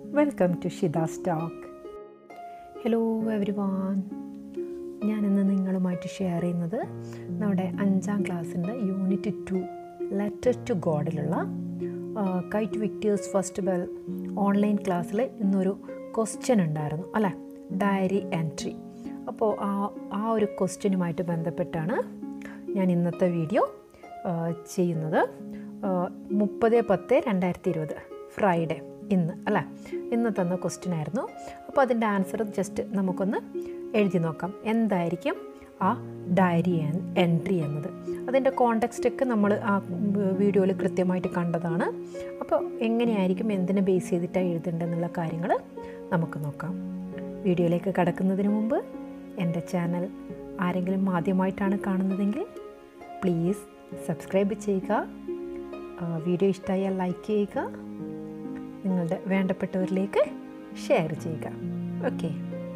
welcome to Shida's talk hello everyone ഞാനിന്ന് നിങ്ങളുമായിട്ട് share ചെയ്യുന്നത് നമ്മുടെ അഞ്ചാം ക്ലാസ്സിൻ്റെ യൂണിറ്റ് ടു ലെറ്റർ ടു ഗോഡിലുള്ള KITE Victers first bell online ക്ലാസ്സിൽ ഇന്നൊരു ക്വസ്റ്റ്യൻ ഉണ്ടായിരുന്നു അല്ലേ ഡയറി എൻട്രി അപ്പോൾ ആ ആ ഒരു ക്വസ്റ്റ്യനുമായിട്ട് ബന്ധപ്പെട്ടാണ് ഞാൻ ഇന്നത്തെ വീഡിയോ ചെയ്യുന്നത് മുപ്പത് പത്ത് രണ്ടായിരത്തി ഇരുപത് ഫ്രൈഡേ ഇന്ന് അല്ലേ ഇന്ന് തന്ന ക്വസ്റ്റ്യൻ ആയിരുന്നു അപ്പോൾ അതിൻ്റെ ആൻസർ ജസ്റ്റ് നമുക്കൊന്ന് എഴുതി നോക്കാം എന്തായിരിക്കും ആ ഡയറി എൻട്രി എന്നത് അതിൻ്റെ കോണ്ടെക്സ്റ്റൊക്കെ നമ്മൾ ആ വീഡിയോയിൽ കൃത്യമായിട്ട് കണ്ടതാണ് അപ്പോൾ എങ്ങനെയായിരിക്കും എന്തിനെ ബേസ് ചെയ്തിട്ടാണ് എഴുതേണ്ടതെന്നുള്ള കാര്യങ്ങൾ നമുക്ക് നോക്കാം വീഡിയോയിലേക്ക് കടക്കുന്നതിന് മുമ്പ് എൻ്റെ ചാനൽ ആരെങ്കിലും ആദ്യമായിട്ടാണ് കാണുന്നതെങ്കിൽ പ്ലീസ് സബ്സ്ക്രൈബ് ചെയ്യുക വീഡിയോ ഇഷ്ടമായാൽ ലൈക്ക് ചെയ്യുക നിങ്ങളുടെ വേണ്ടപ്പെട്ടവരിലേക്ക് ഷെയർ ചെയ്യുക okay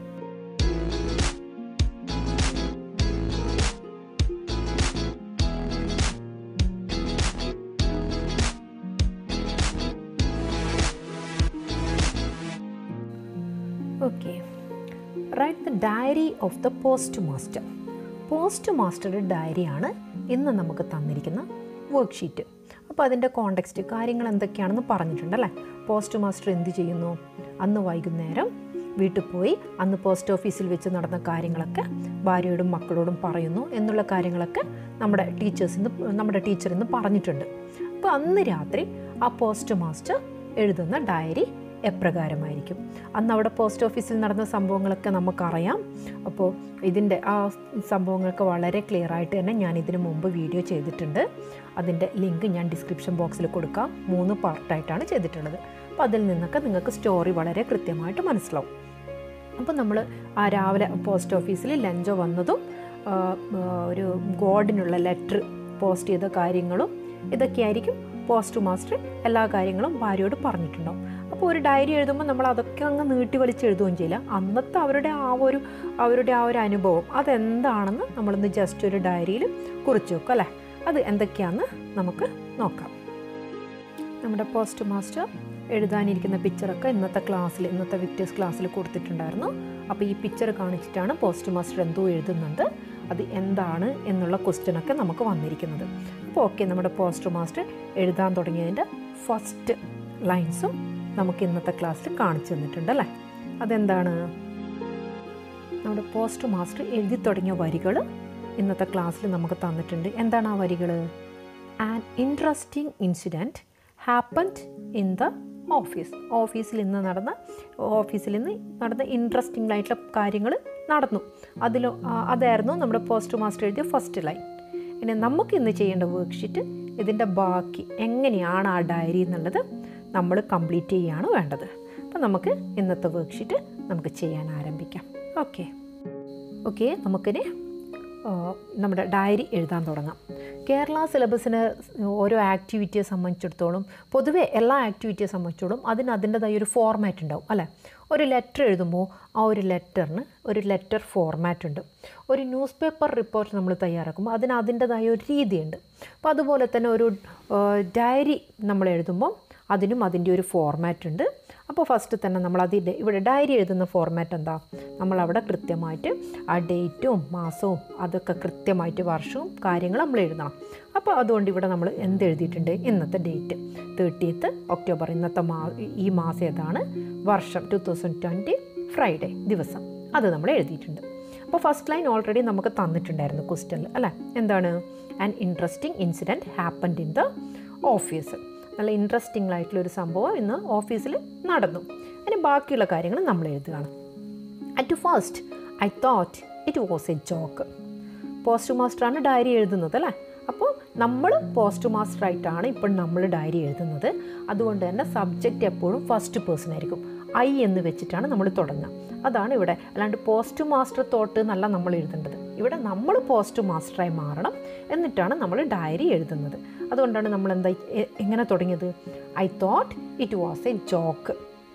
okay right the diary of the post master post മാസ്റ്ററുടെ ഡയറിയാണ് ഇന്ന് നമുക്ക് തന്നിരിക്കുന്ന വർക്ക് ഷീറ്റ് അപ്പോൾ അതിൻ്റെ കോണ്ടെക്സ്റ്റ് കാര്യങ്ങൾ എന്തൊക്കെയാണെന്ന് പറഞ്ഞിട്ടുണ്ടല്ലേ പോസ്റ്റ് മാസ്റ്റർ എന്ത് ചെയ്യുന്നു അന്ന് വൈകുന്നേരം വീട്ടിൽ പോയി അന്ന് പോസ്റ്റ് ഓഫീസിൽ വെച്ച് നടന്ന കാര്യങ്ങളൊക്കെ ഭാര്യയോടും മക്കളോടും പറയുന്നു എന്നുള്ള കാര്യങ്ങളൊക്കെ നമ്മുടെ ടീച്ചേഴ്സിന്ന് നമ്മുടെ ടീച്ചർ ഇന്ന് പറഞ്ഞിട്ടുണ്ട് അപ്പോൾ അന്ന് രാത്രി ആ പോസ്റ്റ് മാസ്റ്റർ എഴുതുന്ന ഡയറി എപ്രകാരമായിരിക്കും അന്ന് അവിടെ പോസ്റ്റ് ഓഫീസിൽ നടന്ന സംഭവങ്ങളൊക്കെ നമുക്കറിയാം അപ്പോൾ ഇതിൻ്റെ ആ സംഭവങ്ങൾക്ക് വളരെ ക്ലിയർ ആയിട്ട് തന്നെ ഞാൻ ഇതിനു മുമ്പ് വീഡിയോ ചെയ്തിട്ടുണ്ട് അതിൻ്റെ ലിങ്ക് ഞാൻ ഡിസ്ക്രിപ്ഷൻ ബോക്സിൽ കൊടുക്കാം മൂന്ന് പാർട്ടായിട്ടാണ് ചെയ്തിട്ടുള്ളത് അപ്പോൾ അതിൽ നിന്നൊക്കെ നിങ്ങൾക്ക് സ്റ്റോറി വളരെ കൃത്യമായിട്ട് മനസ്സിലാവും അപ്പോൾ നമ്മൾ ആ രാവിലെ പോസ്റ്റ് ഓഫീസിൽ ലഞ്ചോ വന്നതും ഒരു ഗോഡിനുള്ള ലെറ്റർ പോസ്റ്റ് ചെയ്ത കാര്യങ്ങളും ഇതൊക്കെയായിരിക്കും പോസ്റ്റ് മാസ്റ്റർ എല്ലാ കാര്യങ്ങളും ഭാര്യയോട് പറഞ്ഞിട്ടുണ്ടാവും അപ്പോൾ ഒരു ഡയറി എഴുതുമ്പോൾ നമ്മൾ അതൊക്കെ അങ്ങ് നീട്ടി വലിച്ച് എഴുതുകയും ചെയ്യില്ല അന്നത്തെ അവരുടെ ആ ഒരു അവരുടെ ആ ഒരു അനുഭവം അതെന്താണെന്ന് നമ്മളൊന്ന് ജസ്റ്റ് ഒരു ഡയറിയിൽ കുറിച്ച് വെക്കും അല്ലേ അത് എന്തൊക്കെയാണെന്ന് നമുക്ക് നോക്കാം നമ്മുടെ പോസ്റ്റ് മാസ്റ്റർ എഴുതാനിരിക്കുന്ന പിക്ചറൊക്കെ ഇന്നത്തെ ക്ലാസ്സിൽ ഇന്നത്തെ വിക്ടേഴ്സ് ക്ലാസ്സിൽ കൊടുത്തിട്ടുണ്ടായിരുന്നു അപ്പോൾ ഈ പിക്ചർ കാണിച്ചിട്ടാണ് പോസ്റ്റ് മാസ്റ്റർ എന്തോ എഴുതുന്നുണ്ട് അത് എന്താണ് എന്നുള്ള ക്വസ്റ്റ്യനൊക്കെ നമുക്ക് വന്നിരിക്കുന്നത് അപ്പോൾ ഓക്കെ നമ്മുടെ പോസ്റ്റ് മാസ്റ്റർ എഴുതാൻ തുടങ്ങിയതിൻ്റെ ഫസ്റ്റ് ലൈൻസും നമുക്ക് ഇന്നത്തെ ക്ലാസ്സിൽ കാണിച്ചു തന്നിട്ടുണ്ട് അല്ലേ അതെന്താണ് നമ്മുടെ പോസ്റ്റ് മാസ്റ്റർ എഴുതി തുടങ്ങിയ വരികൾ ഇന്നത്തെ ക്ലാസ്സിൽ നമുക്ക് തന്നിട്ടുണ്ട് എന്താണ് ആ വരികൾ an interesting incident happened in the office ഓഫീസിൽ ഇന്ന് നടന്ന ഓഫീസിൽ നിന്ന് നടന്ന ഇൻട്രസ്റ്റിംഗ് ആയിട്ടുള്ള കാര്യങ്ങൾ നടന്നു അതിൽ അതായിരുന്നു നമ്മുടെ പോസ്റ്റ് മാസ്റ്റർ എഴുതിയ ഫസ്റ്റ് ലൈൻ ഇനി നമുക്ക് ഇന്ന് ചെയ്യേണ്ട വർക്ക്ഷീറ്റ് ഇതിൻ്റെ ബാക്കി എങ്ങനെയാണ് ആ ഡയറി എന്നുള്ളത് നമ്മൾ കംപ്ലീറ്റ് ചെയ്യുകയാണ് വേണ്ടത് അപ്പം നമുക്ക് ഇന്നത്തെ വർക്ക്ഷീറ്റ് നമുക്ക് ചെയ്യാൻ ആരംഭിക്കാം ഓക്കെ ഓക്കെ നമുക്കിനി നമ്മുടെ ഡയറി എഴുതാൻ തുടങ്ങാം കേരള സിലബസിന് ഓരോ ആക്ടിവിറ്റിയെ സംബന്ധിച്ചിടത്തോളം പൊതുവേ എല്ലാ ആക്ടിവിറ്റിയെ സംബന്ധിച്ചിടത്തോളം അതിന് അതിൻ്റെതായ ഒരു ഫോർമാറ്റ് ഉണ്ടാവും അല്ലേ ഒരു ലെറ്റർ എഴുതുമ്പോൾ ആ ഒരു ലെറ്ററിന് ഒരു ലെറ്റർ ഫോർമാറ്റ് ഉണ്ട് ഒരു ന്യൂസ് പേപ്പർ റിപ്പോർട്ട് നമ്മൾ തയ്യാറാക്കുമ്പോൾ അതിന് അതിൻ്റെതായ ഒരു രീതിയുണ്ട് അപ്പോൾ അതുപോലെ തന്നെ ഒരു ഡയറി നമ്മൾ എഴുതുമ്പോൾ അതിനും അതിൻ്റെ ഒരു ഫോർമാറ്റ് ഉണ്ട് അപ്പോൾ ഫസ്റ്റ് തന്നെ നമ്മൾ അതിൻ്റെ ഇവിടെ ഡയറി എഴുതുന്ന ഫോർമാറ്റ് എന്താ നമ്മളവിടെ കൃത്യമായിട്ട് ആ ഡേറ്റും മാസവും അതൊക്കെ കൃത്യമായിട്ട് വർഷവും കാര്യങ്ങൾ നമ്മൾ എഴുതണം അപ്പോൾ അതുകൊണ്ട് ഇവിടെ നമ്മൾ എന്ത് എഴുതിയിട്ടുണ്ട് ഇന്നത്തെ ഡേറ്റ് തേർട്ടീത്ത് ഒക്ടോബർ ഇന്നത്തെ മാ ഈ മാസം ഏതാണ് വർഷം ടു തൗസൻഡ് ട്വൻറ്റി ഫ്രൈഡേ ദിവസം അത് നമ്മൾ എഴുതിയിട്ടുണ്ട് അപ്പോൾ ഫസ്റ്റ് ലൈൻ ഓൾറെഡി നമുക്ക് തന്നിട്ടുണ്ടായിരുന്നു ക്വസ്റ്റനിൽ അല്ലേ എന്താണ് an interesting incident happened in the office നല്ല ഇൻട്രസ്റ്റിംഗ് ആയിട്ടുള്ളൊരു സംഭവം ഇന്ന് ഓഫീസിൽ നടന്നു അതിന് ബാക്കിയുള്ള കാര്യങ്ങൾ നമ്മൾ എഴുതുകയാണ് at first I thought it was a joke post മാസ്റ്ററാണ് ഡയറി എഴുതുന്നത് അല്ലേ അപ്പോൾ നമ്മൾ പോസ്റ്റ് മാസ്റ്റർ ആയിട്ടാണ് ഇപ്പോൾ നമ്മൾ ഡയറി എഴുതുന്നത് അതുകൊണ്ട് തന്നെ സബ്ജക്റ്റ് എപ്പോഴും ഫസ്റ്റ് പേഴ്സൺ ആയിരിക്കും ഐ എന്ന് വെച്ചിട്ടാണ് നമ്മൾ തുടങ്ങുക അതാണ് ഇവിടെ അല്ലാണ്ട് പോസ്റ്റ് മാസ്റ്റർ തോട്ട് എന്നല്ല നമ്മൾ എഴുതേണ്ടത് ഇവിടെ നമ്മൾ പോസ്റ്റ് മാസ്റ്ററായി മാറണം എന്നിട്ടാണ് നമ്മൾ ഡയറി എഴുതുന്നത് അതുകൊണ്ടാണ് നമ്മൾ എന്താ എങ്ങനെ തുടങ്ങിയത് I thought it was a joke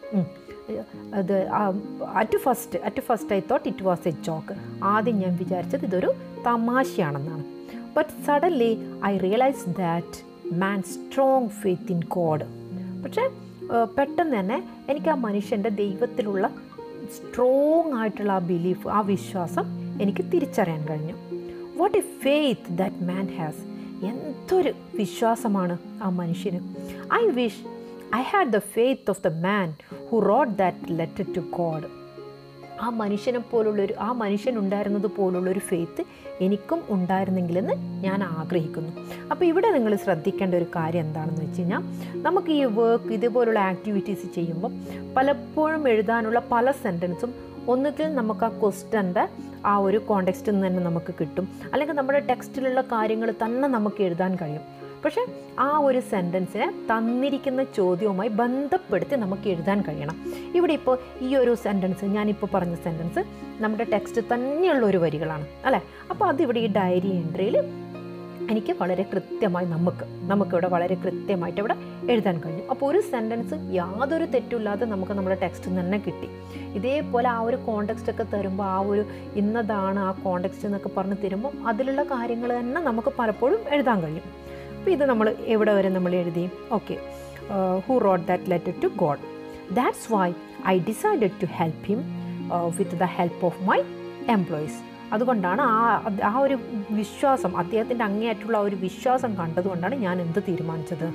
അത് at first at first I thought it was a joke ആദ്യം ഞാൻ വിചാരിച്ചത് ഇതൊരു തമാശയാണെന്നാണ് but suddenly I realise that man strong faith in God പക്ഷേ ഏഹ്, പെട്ടെന്ന് തന്നെ എനിക്ക് ആ മനുഷ്യൻ്റെ ദൈവത്തിലുള്ള സ്ട്രോങ് ആയിട്ടുള്ള ആ ബിലീഫ് ആ വിശ്വാസം എനിക്ക് തിരിച്ചറിയാൻ കഴിഞ്ഞു what a faith that man has എന്തൊരു വിശ്വാസമാണ് ആ മനുഷ്യന് I wish I had the faith of the man who wrote that letter to God ആ മനുഷ്യനെ പോലുള്ളൊരു ആ മനുഷ്യനുണ്ടായിരുന്നത് പോലുള്ളൊരു ഫെയ്ത്ത് എനിക്കും ഉണ്ടായിരുന്നെങ്കിലെന്ന് ഞാൻ ആഗ്രഹിക്കുന്നു അപ്പോൾ ഇവിടെ നിങ്ങൾ ശ്രദ്ധിക്കേണ്ട ഒരു കാര്യം എന്താണെന്ന് വെച്ച് കഴിഞ്ഞാൽ നമുക്ക് ഈ വർക്ക് ഇതുപോലുള്ള ആക്ടിവിറ്റീസ് ചെയ്യുമ്പോൾ പലപ്പോഴും എഴുതാനുള്ള പല സെൻറ്റൻസും ഒന്നുകിൽ നമുക്ക് ആ ക്വസ്റ്റൻ്റെ ആ ഒരു കോണ്ടെക്സ്റ്റിൽ നിന്ന് തന്നെ നമുക്ക് കിട്ടും അല്ലെങ്കിൽ നമ്മുടെ ടെക്സ്റ്റിലുള്ള കാര്യങ്ങൾ തന്നെ നമുക്ക് എഴുതാൻ കഴിയും പക്ഷേ ആ ഒരു സെൻറ്റൻസിനെ തന്നിരിക്കുന്ന ചോദ്യവുമായി ബന്ധപ്പെടുത്തി നമുക്ക് എഴുതാൻ കഴിയണം ഇവിടെ ഇപ്പോൾ ഈ ഒരു സെൻറ്റൻസ് ഞാനിപ്പോൾ പറഞ്ഞ സെൻറ്റൻസ് നമ്മുടെ ടെക്സ്റ്റ് തന്നെയുള്ള ഒരു വരികളാണ് അല്ലേ അപ്പോൾ അതിവിടെ ഈ ഡയറി എൻട്രിയിൽ എനിക്ക് വളരെ കൃത്യമായി നമുക്ക് നമുക്കിവിടെ വളരെ കൃത്യമായിട്ട് ഇവിടെ എഴുതാൻ കഴിഞ്ഞു അപ്പോൾ ഒരു സെൻറ്റൻസ് യാതൊരു തെറ്റില്ലാതെ നമുക്ക് നമ്മുടെ ടെക്സ്റ്റ് തന്നെ കിട്ടി ഇതേപോലെ ആ ഒരു കോണ്ടെക്സ്റ്റ് ഒക്കെ തരുമ്പോൾ ആ ഒരു ഇന്നതാണ് ആ കോണ്ടെക്സ്റ്റ് എന്നൊക്കെ പറഞ്ഞ് തരുമ്പോൾ അതിലുള്ള കാര്യങ്ങൾ തന്നെ നമുക്ക് പലപ്പോഴും എഴുതാൻ കഴിയും അപ്പോൾ ഇത് നമ്മൾ എവിടെ വരെ നമ്മൾ എഴുതി okay who wrote that letter to God that's why I decided to help him with the help of my employees അതുകൊണ്ടാണ് ആ അത് ആ ഒരു വിശ്വാസം അദ്ദേഹത്തിൻ്റെ അങ്ങേയറ്റുള്ള ആ ഒരു വിശ്വാസം കണ്ടതുകൊണ്ടാണ് ഞാൻ എന്ത് തീരുമാനിച്ചത്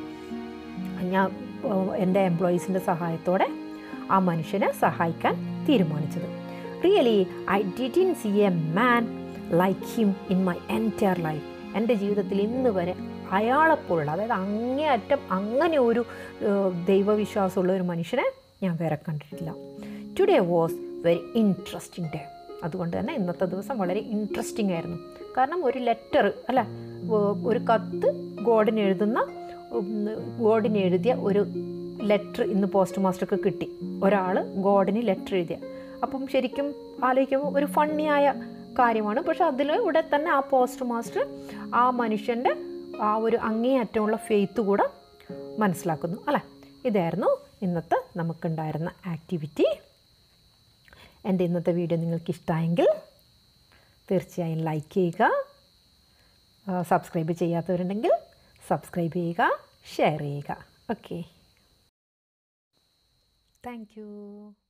ഞാൻ ഏഹ്, എൻ്റെ എംപ്ലോയീസിൻ്റെ സഹായത്തോടെ ആ മനുഷ്യനെ സഹായിക്കാൻ തീരുമാനിച്ചത് really I didn't see a man like him in my entire life എൻ്റെ ജീവിതത്തിൽ ഇന്ന് വരെ അയാളെപ്പോലുള്ള അതായത് അങ്ങേയറ്റം അങ്ങനെ ഒരു ഏഹ്, ദൈവവിശ്വാസമുള്ള ഒരു മനുഷ്യനെ ഞാൻ വേറെ കണ്ടിട്ടില്ല today was very interesting day അതുകൊണ്ട് തന്നെ ഇന്നത്തെ ദിവസം വളരെ ഇൻട്രസ്റ്റിംഗ് ആയിരുന്നു കാരണം ഒരു ലെറ്റർ അല്ല ഏഹ്, ഒരു കത്ത് ഗോഡിന് എഴുതുന്ന ഉം, ഗോഡിന് എഴുതിയ ഒരു ലെറ്റർ ഇന്ന് പോസ്റ്റ് മാസ്റ്റർക്ക് കിട്ടി ഒരാൾ ഗോഡിന് ലെറ്റർ എഴുതിയ അപ്പം ശരിക്കും ആലോചിക്കുമ്പോൾ ഒരു ഫണ്ണിയായ കാര്യമാണ് പക്ഷെ അതിൽ ഇവിടെ തന്നെ ആ പോസ്റ്റ് മാസ്റ്റർ ആ മനുഷ്യൻ്റെ ആ ഒരു അങ്ങേയറ്റമുള്ള ഫെയ്ത്ത് കൂടെ മനസ്സിലാക്കുന്നു അല്ലേ ഇതായിരുന്നു ഇന്നത്തെ നമുക്കുണ്ടായിരുന്ന ആക്ടിവിറ്റി എൻ്റെ ഇന്നത്തെ വീഡിയോ നിങ്ങൾക്ക് ഇഷ്ടമായെങ്കിൽ തീർച്ചയായും ലൈക്ക് ചെയ്യുക ആ, സബ്സ്ക്രൈബ് ചെയ്യാത്തവരുണ്ടെങ്കിൽ സബ്സ്ക്രൈബ് ചെയ്യുക ഷെയർ ചെയ്യുക ഓക്കെ താങ്ക് യു